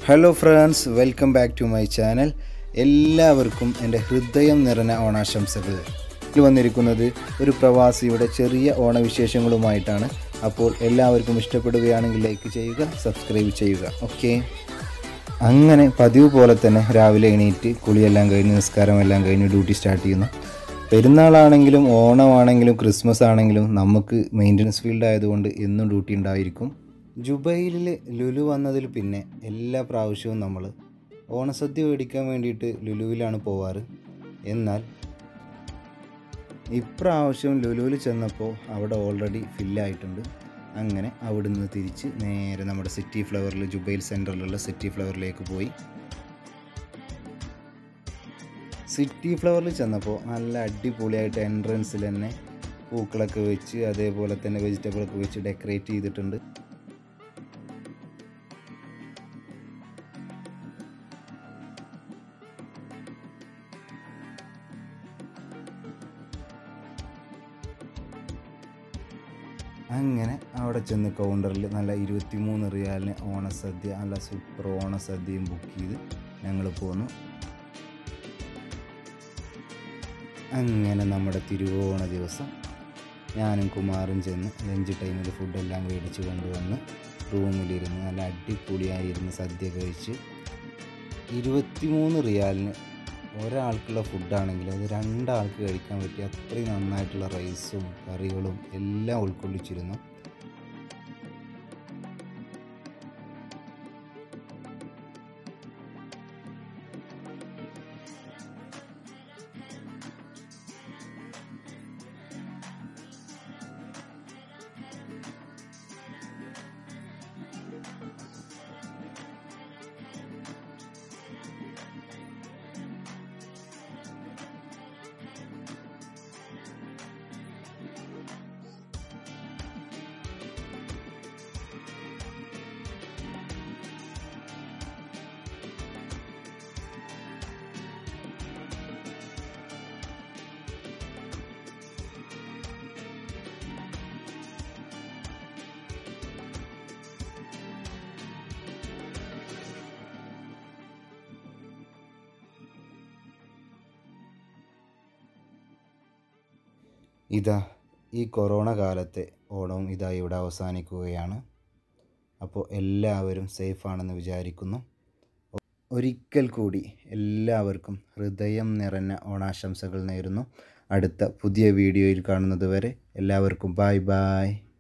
hello friends welcome back to my channel എല്ലാവർക്കും എൻ്റെ ഹൃദയം നിറഞ്ഞ ഓണാശംസകൾ ഇതിൽ വന്നിരിക്കുന്നത് ഒരു പ്രവാസിയുടെ ചെറിയ ഓണവിശേഷങ്ങളുമായിട്ടാണ് അപ്പോൾ എല്ലാവർക്കും ഇഷ്ടപ്പെടുകയാണെങ്കിൽ ലൈക്ക് ചെയ്യുക സബ്സ്ക്രൈബ് ചെയ്യുക ഓക്കെ അങ്ങനെ പതിവ് പോലെ തന്നെ രാവിലെ എണീറ്റ് കുളിയെല്ലാം കഴിഞ്ഞ് നിസ്കാരമെല്ലാം കഴിഞ്ഞ് ഡ്യൂട്ടി സ്റ്റാർട്ട് ചെയ്യുന്നു പെരുന്നാളാണെങ്കിലും ഓണമാണെങ്കിലും ക്രിസ്മസ് ആണെങ്കിലും നമുക്ക് മെയിൻ്റനൻസ് ഫീൽഡ് ആയതുകൊണ്ട് എന്നും ഡ്യൂട്ടി ഉണ്ടായിരിക്കും ജുബൈലിൽ ലുലു വന്നതിൽ പിന്നെ എല്ലാ പ്രാവശ്യവും നമ്മൾ ഓണസദ്യ മേടിക്കാൻ വേണ്ടിയിട്ട് ലുലുവിലാണ് പോവാറ് എന്നാൽ ഇപ്രാവശ്യം ലുലുവിൽ ചെന്നപ്പോൾ അവിടെ ഓൾറെഡി ഫില്ലായിട്ടുണ്ട് അങ്ങനെ അവിടുന്ന് തിരിച്ച് നേരെ നമ്മുടെ സിറ്റി ഫ്ലവറിൽ ജുബൈൽ സെൻറ്ററിലുള്ള സിറ്റി ഫ്ലവറിലേക്ക് പോയി സിറ്റി ഫ്ലവറിൽ ചെന്നപ്പോൾ നല്ല അടിപൊളിയായിട്ട് എൻട്രൻസിൽ തന്നെ പൂക്കളൊക്കെ വെച്ച് അതേപോലെ തന്നെ വെജിറ്റബിളൊക്കെ വെച്ച് ഡെക്കറേറ്റ് ചെയ്തിട്ടുണ്ട് അങ്ങനെ അവിടെ ചെന്ന് കൗണ്ടറിൽ നല്ല ഇരുപത്തിമൂന്ന് റിയാലിന് ഓണസദ്യ നല്ല സൂപ്പർ ഓണസദ്യയും ബുക്ക് ചെയ്ത് ഞങ്ങൾ പോന്നു അങ്ങനെ നമ്മുടെ തിരുവോണ ദിവസം ഞാനും കുമാറും ചെന്ന് ലഞ്ച് ടൈമിൽ ഫുഡെല്ലാം മേടിച്ച് കൊണ്ടുവന്ന് റൂമിലിരുന്ന് നല്ല അടിപൊളിയായിരുന്ന് സദ്യ കഴിച്ച് ഇരുപത്തിമൂന്ന് റിയാലിന് ഒരാൾക്കുള്ള ഫുഡാണെങ്കിൽ അത് രണ്ടാൾക്ക് കഴിക്കാൻ പറ്റിയ അത്രയും നന്നായിട്ടുള്ള റൈസും കറികളും എല്ലാം ഉൾക്കൊള്ളിച്ചിരുന്നു ഇതാ ഈ കൊറോണ കാലത്തെ ഓണവും ഇതാ ഇവിടെ അവസാനിക്കുകയാണ് അപ്പോൾ എല്ലാവരും സേഫാണെന്ന് വിചാരിക്കുന്നു ഒരിക്കൽ കൂടി എല്ലാവർക്കും ഹൃദയം നിറഞ്ഞ ഓണാശംസകൾ നേരുന്നു അടുത്ത പുതിയ വീഡിയോയിൽ കാണുന്നത് വരെ എല്ലാവർക്കും ബായ് ബായ്